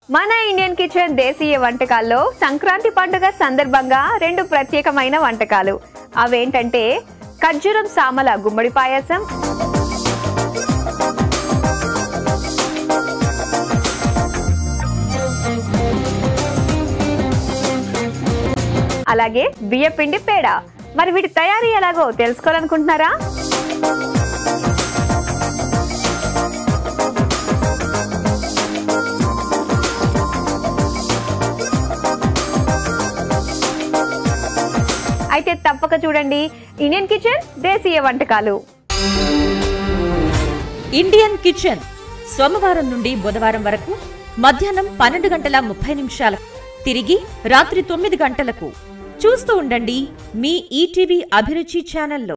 మన Indian kitchen దేశీయ వంటకాల్లో సంక్రాంతి పండుగ సందర్భంగా రెండు ప్రత్యేకమైన వంటకాలు అవేంటంటే ఖర్జూరం సామల గుమ్మడి పాయసం అలాగే బియ్యపిండి పేడ మరి వీటి తయారీ ఎలాగో తెలుసుకోవాలనుకుంటున్నారా అయితే తప్పక చూడండి ఇండియన్ కిచెన్ దేశీయ వంటకాలు ఇండియన్ కిచెన్ సోమవారం నుండి బుధవారం వరకు మధ్యాహ్నం పన్నెండు గంటల ముప్పై నిమిషాలకు తిరిగి రాత్రి తొమ్మిది గంటలకు చూస్తూ ఉండండి మీ ఈటీవీ అభిరుచి ఛానల్లో